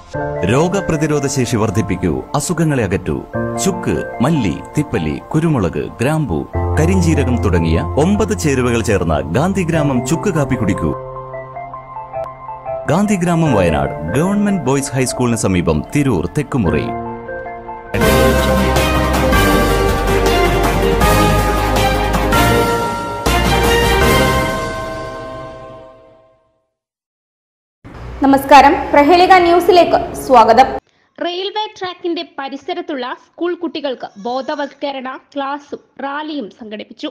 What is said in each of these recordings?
രോഗപ്രതിരോധ ശേഷി വർദ്ധിപ്പിക്കൂ അസുഖങ്ങളെ അകറ്റൂ ചുക്ക് മല്ലി തിപ്പല്ലി കുരുമുളക് ഗ്രാമ്പു കരിഞ്ചീരകം തുടങ്ങിയ ഒമ്പത് ചേരുവകൾ ചേർന്ന ഗാന്ധിഗ്രാമം ചുക്ക് കാപ്പി കുടിക്കൂ ഗാന്ധിഗ്രാമം വയനാട് ഗവൺമെന്റ് ബോയ്സ് ഹൈസ്കൂളിന് സമീപം തിരൂർ തെക്കുമുറി നമസ്കാരം പ്രഹേളിക ന്യൂസിലേക്ക് സ്വാഗതം റെയിൽവേ ട്രാക്കിന്റെ പരിസരത്തുള്ള സ്കൂൾ കുട്ടികൾക്ക് ബോധവൽക്കരണ ക്ലാസും റാലിയും സംഘടിപ്പിച്ചു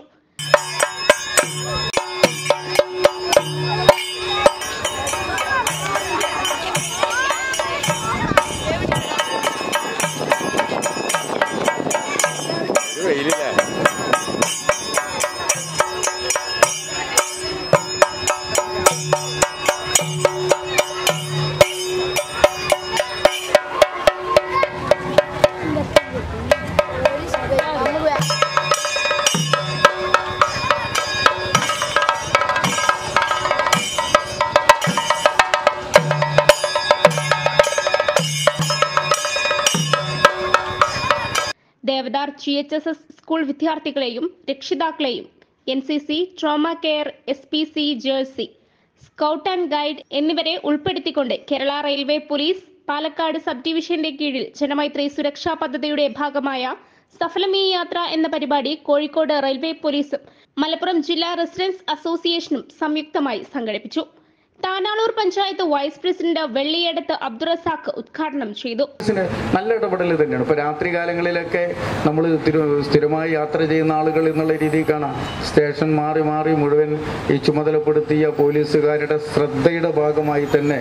Devadar G H S S school വിദ്യാർത്ഥികളെയും രക്ഷിതാക്കളെയും N C C trauma care S P C JRC scout and guide എന്നിവരെ ഉൾപ്പെടുത്തിക്കൊണ്ട് Kerala railway police Palakkad sub ഡിവിഷന്റെ കീഴിൽ ജനമൈത്രി സുരക്ഷാ പദ്ധതിയുടെ ഭാഗമായ സഫലമീ യാത്ര എന്ന പരിപാടി കോഴിക്കോട് റെയിൽവേ പോലീസും മലപ്പുറം ജില്ലാ റെസിഡൻസ് അസോസിയേഷനും സംയുക്തമായി സംഘടിപ്പിച്ചു താനാളൂർ പഞ്ചായത്ത് വൈസ് പ്രസിഡന്റ് വെള്ളിയടത്ത് അബ്ദുറസാഖ് ഉദ്ഘാടനം ചെയ്തു പോലീസിന് നല്ല ഇടപെടൽ തന്നെയാണ് ഇപ്പോൾ രാത്രി കാലങ്ങളിലൊക്കെ നമ്മൾ സ്ഥിരമായി യാത്ര ചെയ്യുന്ന ആളുകൾ എന്നുള്ള രീതിയിൽ കാണാം സ്റ്റേഷൻ മാറി മാറി മുഴുവൻ ഈ ചുമതലപ്പെടുത്തിയ പോലീസുകാരുടെ ശ്രദ്ധയുടെ ഭാഗമായി തന്നെ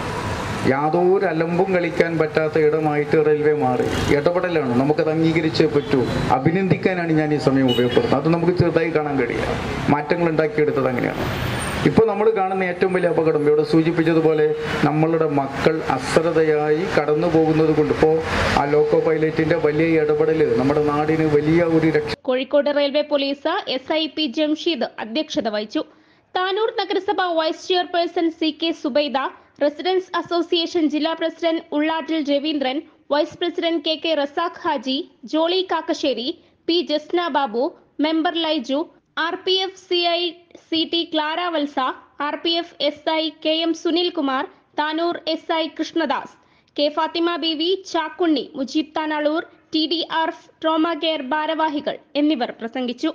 യാതൊരു അലമ്പും കളിക്കാൻ പറ്റാത്ത ഇടമായിട്ട് റെയിൽവേ മാറി ഇടപെടലാണ് നമുക്കത് അംഗീകരിച്ചേ പറ്റൂ അഭിനന്ദിക്കാനാണ് ഞാൻ ഈ സമയം ഉപയോഗപ്പെടുന്നത് അത് നമുക്ക് ചെറുതായി കാണാൻ കഴിയുക മാറ്റങ്ങൾ ഉണ്ടാക്കിയെടുത്തത് അങ്ങനെയാണ് ഇപ്പോൾ നമ്മൾ കാണുന്ന ഏറ്റവും വലിയ അപകടം ഇവിടെ സൂചിപ്പിച്ചതുപോലെ നമ്മളുടെ മക്കൾ അശ്രദ്ധയായി കടന്നു പോകുന്നത് കൊണ്ട് ഇപ്പോൾ ആ ലോക്കോ പൈലറ്റിന്റെ വലിയ ഇടപെടൽ നമ്മുടെ നാടിന് വലിയ ഒരു രക്ഷ Kozhikode railway police S I P Jamsheed അധ്യക്ഷത വഹിച്ചു താനൂർ നഗരസഭ vice chairperson C K Subaida residence association ജില്ലാ president Ullattil Raveendran vice president K K Razak Haji Jolly Kakkassery P Jasna Babu member Laiju R P F C I C T Clara Valsa R P F S I K M Sunilkumar Tanur S I Krishnadas K Fathima Beevi Chakkunni Mujeeb Tanalur T D R trauma care ഭാരവാഹികൾ എന്നിവർ പ്രസംഗിച്ചു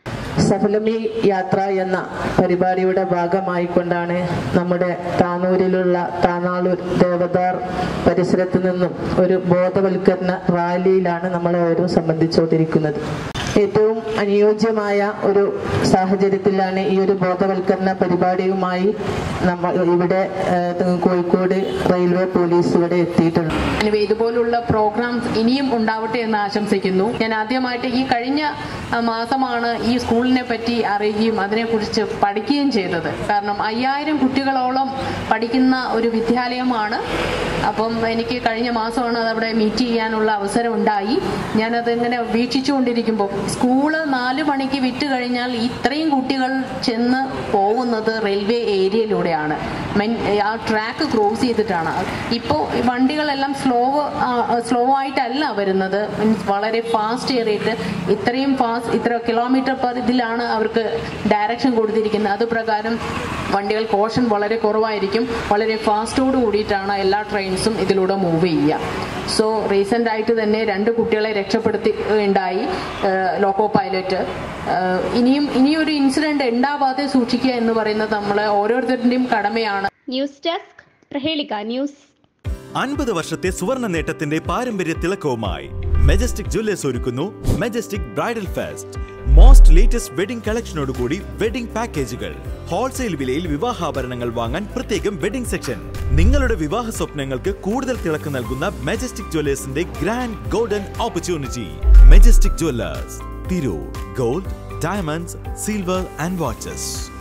സഫലമി യാത്ര എന്ന പരിപാടിയുടെ ഭാഗമായിക്കൊണ്ടാണ് നമ്മുടെ താനൂരിലുള്ള താനാളൂർ ദേവദാർ പരിസരത്ത് നിന്നും ഒരു ബോധവൽക്കരണ റാലിയിലാണ് നമ്മളെ ഓരോ സംബന്ധിച്ചുകൊണ്ടിരിക്കുന്നത് ഏറ്റവും അനുയോജ്യമായ ഒരു സാഹചര്യത്തിലാണ് ഈ ഒരു ബോധവൽക്കരണ പരിപാടിയുമായി നമ്മൾ ഇവിടെ ഏഹ്, കോഴിക്കോട് റെയിൽവേ പോലീസ് ഇവിടെ എത്തിയിട്ടുണ്ട് anyway, ഇതുപോലുള്ള പ്രോഗ്രാംസ് ഇനിയും ഉണ്ടാവട്ടെ എന്ന് ആശംസിക്കുന്നു ഞാൻ ആദ്യമായിട്ട് ഈ കഴിഞ്ഞ ആ, മാസമാണ് ഈ സ്കൂളിനെ പറ്റി അറിയുകയും അതിനെക്കുറിച്ച് പഠിക്കുകയും ചെയ്തത് കാരണം അയ്യായിരം കുട്ടികളോളം പഠിക്കുന്ന ഒരു വിദ്യാലയമാണ് അപ്പം എനിക്ക് കഴിഞ്ഞ മാസമാണ് അതവിടെ മീറ്റ് ചെയ്യാനുള്ള അവസരം ഉണ്ടായി ഞാനത് ഇങ്ങനെ വീക്ഷിച്ചുകൊണ്ടിരിക്കുമ്പോൾ സ്കൂള് നാല് മണിക്ക് വിറ്റ് കഴിഞ്ഞാൽ ഇത്രയും കുട്ടികൾ ചെന്ന് പോകുന്നത് റെയിൽവേ ഏരിയയിലൂടെയാണ് മെൻ- ആ ട്രാക്ക് ക്രോസ് ചെയ്തിട്ടാണ് ഇപ്പോൾ വണ്ടികളെല്ലാം സ്ലോ സ്ലോ ആയിട്ടല്ല വരുന്നത് മീൻസ് വളരെ ഫാസ്റ്റ് ഏറിയിട്ട് ഇത്രയും ഫാസ്റ്റ് ഇത്ര കിലോമീറ്റർ പെർ ഇതിലാണ് അവർക്ക് ഡയറക്ഷൻ കൊടുത്തിരിക്കുന്നത് അത് പ്രകാരം വണ്ടികൾ കോഷൻ വളരെ കുറവായിരിക്കും വളരെ ഫാസ്റ്റോട് കൂടിയിട്ടാണ് എല്ലാ ട്രെയിൻസും ഇതിലൂടെ മൂവ് ചെയ്യുക സോ റീസെൻ്റ് ആയിട്ട് തന്നെ രണ്ട് കുട്ടികളെ രക്ഷപ്പെടുത്തി ഉണ്ടായി ലോക്കോ പൈലറ്റ് ഏഹ് ഇനിയും ഇനിയൊരു ഇൻസിഡന്റ് ഉണ്ടാവാതെ സൂക്ഷിക്കുക എന്ന് പറയുന്നത് നമ്മളെ ഓരോരുത്തരുടെയും കടമയാണ് ന്യൂസ് ഡെസ്ക് പ്രഹേളിക ന്യൂസ് അൻപത് വർഷത്തെ സുവർണ നേട്ടത്തിന്റെ പാരമ്പര്യ തിളക്കവുമായി മെജസ്റ്റിക് ജ്വല്ലേഴ്സ് ഒരുക്കുന്നു Majestic bridal fest most latest wedding കളക്ഷനോടുകൂടി വെഡിംഗ് പാക്കേജുകൾ ഹോൾസെയിൽ വിലയിൽ വിവാഹാഭരണങ്ങൾ വാങ്ങാൻ പ്രത്യേകം വെഡിംഗ് സെക്ഷൻ നിങ്ങളുടെ വിവാഹ സ്വപ്നങ്ങൾക്ക് കൂടുതൽ തിളക്കം നൽകുന്ന മെജസ്റ്റിക് ജ്വല്ലേഴ്സിന്റെ grand golden opportunity Majestic Jewellers Tirur gold diamonds silver and watches